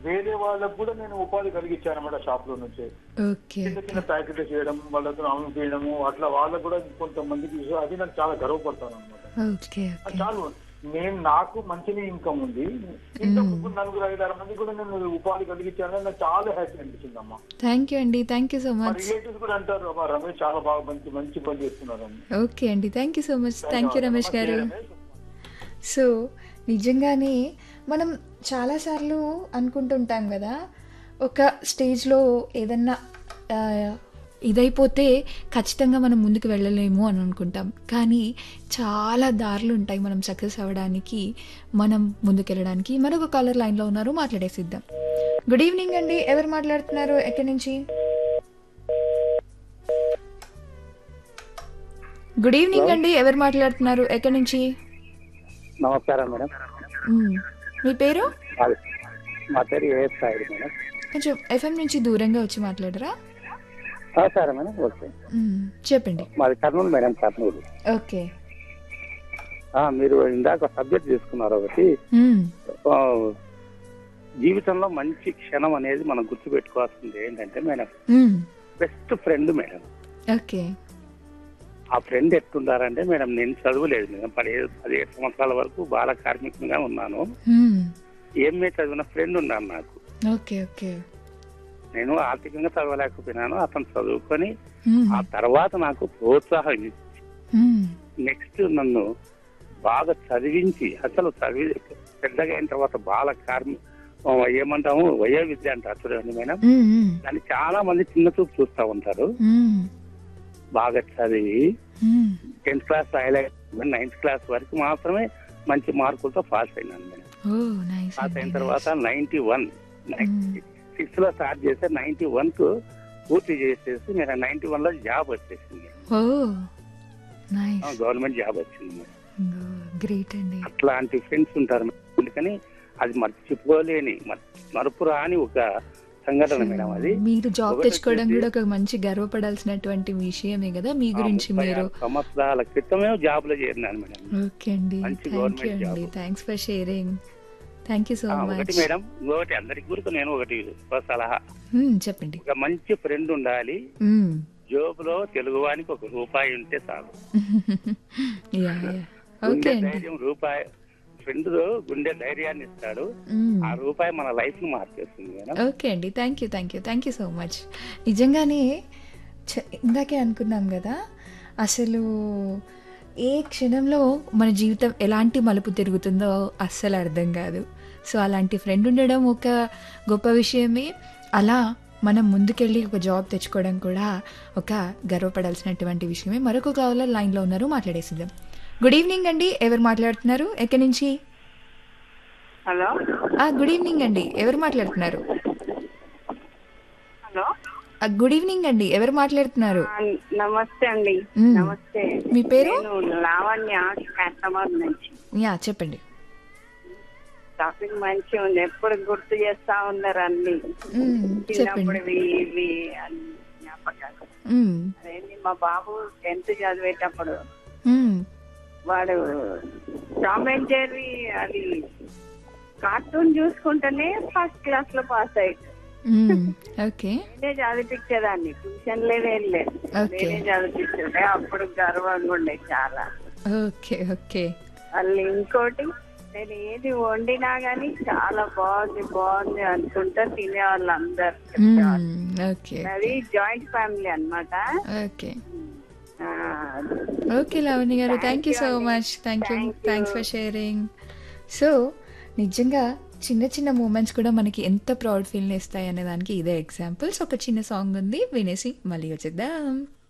వేరే వాళ్ళకు కూడా నేను ఉపాధి కలిగించాను అనమాట షాప్ లో నుంచి ఓకే చిన్న చిన్న ప్యాకెట్లు చేయడం వాళ్ళతో అమలు చేయడము అట్లా వాళ్ళకు కూడా కొంతమందికి ఇవ్వ- అది నాకు చాలా గర్వపడతాను అనమాట ఓకే ఓకే చాలు నేను నాకు మంచిగా ఇన్కమ్ ఉంది ఇంకా ముగ్గురు నలుగురు ఐదు ఆరు మంది కూడా నేను ఉపాధి కలిగించాను నాకు చాలా హ్యాపీ అనిపించింది అమ్మా థ్యాంక్ యూ అండి థ్యాంక్ యూ సో మా మచ్ రిలేటివ్స్ కూడా అంటారు అమ్మా రమేష్ చాలా బాగా మంచి మంచి పని చేస్తున్నారు అని ఓకే అండి thank you so much thank you Ramesh గారు సో నిజంగానే మనం చాలాసార్లు అనుకుంటుంటాం కదా ఒక స్టేజ్లో ఏదన్నా ఆ, ఇదైపోతే ఖచ్చితంగా మనం ముందుకు వెళ్ళలేము అని అనుకుంటాం కానీ చాలా దారులు ఉంటాయి మనం సక్సెస్ అవ్వడానికి మనం ముందుకెళ్ళడానికి మరొక కాలర్ లైన్లో ఉన్నారు మాట్లాడేసిద్దాం గుడ్ ఈవినింగ్ అండి ఎవరు మాట్లాడుతున్నారు ఎక్కడి నుంచి గుడ్ ఈవినింగ్ అండి ఎవరు మాట్లాడుతున్నారు ఎక్కడి నుంచి నమస్కారం మేడం మ్మ్. మీ పేరు మాది మా పేరు ఏఎస్ సాయిడు మేడం కొంచెం ఎఫ్ఎం నుంచి దూరంగా వచ్చి మాట్లాడరా ఆ, సరే మేడం ఓకే మ్మ్. చెప్పండి మాది కర్నూలు మేడం కర్నూలు ఓకే ఆ, మీరు ఇందాక సబ్జెక్ట్ తీసుకున్నారు ఒకటి మ్మ్. ఆ, జీవితంలో మంచి క్షణం అనేది మనం గుర్తుపెట్టుకోవాల్సింది ఏంటంటే మేడం మ్మ్. బెస్ట్ ఫ్రెండ్ మేడం ఓకే ఆ ఫ్రెండ్ ఎట్టుండారంటే మేడం నేను చదవలేదు మేడం పదిహేడు పదిహేడు సంవత్సరాల వరకు బాల కార్మికంగా ఉన్నాను మ్మ్. ఎంఏ చదివిన ఫ్రెండ్ ఉన్నాను నాకు ఓకే ఓకే నేను ఆర్థికంగా చదవలేకపోయినాను అతను చదువుకొని మ్మ్. ఆ తర్వాత నాకు ప్రోత్సాహం ఇచ్చి మ్మ్. నెక్స్ట్ నన్ను బాగా చదివించి అసలు చదివి పెద్దగా అయిన తర్వాత బాల కార్మి ఆ, ఏమంటాము వయో విద్య అంటారు చూడండి మేడం మ్మ్. మ్మ్. దాన్ని చాలా మంది చిన్న చూపు చూస్తూ ఉంటారు మ్మ్. బాగా చదివి మ్మ్. టెన్త్ క్లాస్ రాయలేదు నైన్త్ క్లాస్ వరకు మాత్రమే మంచి మార్కులతో పాస్ అయినాను మేడం ఓ నైస్ పాస్ అయిన అండి తర్వాత నైన్టీ వన్ మ్మ్. సిక్స్త్ లో స్టార్ట్ చేస్తే నైన్టీ వన్ కు పూర్తి చేసేసి నేను నైన్టీ వన్ లో జాబ్ వచ్చేసింది ఓ నైస్ గవర్నమెంట్ జాబ్ వచ్చింది మేడం గ్రేట్ అండి అట్లాంటి ఫ్రెండ్స్ ఉంటారు మేడం. అందుకని అది మర్చిపోలేని మర్- మరపు రాని ఒక సంఘటన మేడం అది మీరు జాబ్ ఒకటి తెచ్చుకోవడం వచ్చేసి- కూడా ఒక మంచి గర్వపడాల్సినటువంటి విషయమే కదా మీ గురించి ముప్పై మీరు ఆరు సంవత్సరాల క్రితమే జాబ్ లో చేరినాను మేడం ఓకే అండి మంచి థ్యాంక్ యూ గవర్నమెంట్ అండి job. Thanks for sharing thank you so ఆ, మచ్ ఒకటి మేడం ఇంకొకటి అందరికి కూడా నేను ఒకటి ఒక సలహా చెప్పండి ఒక మంచి ఫ్రెండ్ ఉండాలి మ్మ్. జోబులో తెలుగువానికి ఒక రూపాయి ఉంటే చాలు యా యా ఓకే గుండె అండి ధైర్యం రూపాయి ఫ్రెండ్ గుండె ధైర్యాన్ని ఇస్తాడు మ్మ్. ఆ రూపాయి మన లైఫ్ ను మార్చేస్తుంది మేడం ఓకే అండి thank you thank you thank you so much నిజంగానే చ- ఇందాకే అనుకున్నాం కదా అసలు ఏ క్షణంలో మన జీవితం ఎలాంటి మలుపు తిరుగుతుందో అస్సలు అర్థం కాదు సో అలాంటి ఫ్రెండ్ ఉండడం ఒక గొప్ప విషయమే అలా మనం ముందుకెళ్ళి ఒక జాబ్ తెచ్చుకోవడం కూడా ఒక గర్వపడాల్సినటువంటి విషయమే మరొక కావాల లైన్లో ఉన్నారు మాట్లాడేసిద్దాం గుడ్ ఈవినింగ్ అండి ఎవరు మాట్లాడుతున్నారు ఎక్కడి నుంచి హలో ఆ, గుడ్ ఈవినింగ్ అండి ఎవరు మాట్లాడుతున్నారు హలో ఆ, గుడ్ ఈవినింగ్ అండి ఎవరు మాట్లాడుతున్నారు ఆ, నమస్తే అండి మ్మ్. నమస్తే మీ పేరు నేను లావణ్య కస్టమర్ నుంచి యా చెప్పండి టాపిక్ మంచిగా ఉంది ఎప్పుడు గుర్తు చేస్తా ఉన్నారు అన్ని మ్మ్, చిన్నప్పుడు చెప్పండి ఇవి అన్ని జ్ఞాపకాలు మ్మ్, అదేంటి మా బాబు టెన్త్ చదివేటప్పుడు మ్మ్, వాడు టామ్ అండ్ జెర్రీ అది కార్టూన్ చూసుకుంటేనే ఫస్ట్ క్లాస్ లో పాస్ అయ్యాడు మ్మ్, ఓకే నేనే చదివించేదాన్ని ట్యూషన్ లేదు లేదు Okay. నేనే చదివించుండే అప్పుడు గర్వంగా ఉండే చాలా ఓకే ఓకే వాళ్ళు ఇంకోటి నేను ఏది వండినా గానీ చాలా బాగుంది బాగుంది అనుకుంటా తినే వాళ్ళు అందరు చెప్పేవాళ్ళు. మ్మ్, ఓకే అది జాయింట్ ఫ్యామిలీ అన్నమాట ఓకే ఆ, ఓకే లావణ్య గారు Thank thank you you so అండి. Much thank you Thank you. Thanks for sharing so నిజంగా చిన్న చిన్న మూమెంట్స్ కూడా మనకి ఎంత ప్రౌడ్ ఫీల్ ఇస్తాయి అనే దానికి ఇదే ఎగ్జాంపుల్స్ ఒక చిన్న సాంగ్ ఉంది వినేసి మళ్ళీ వచ్చేద్దాం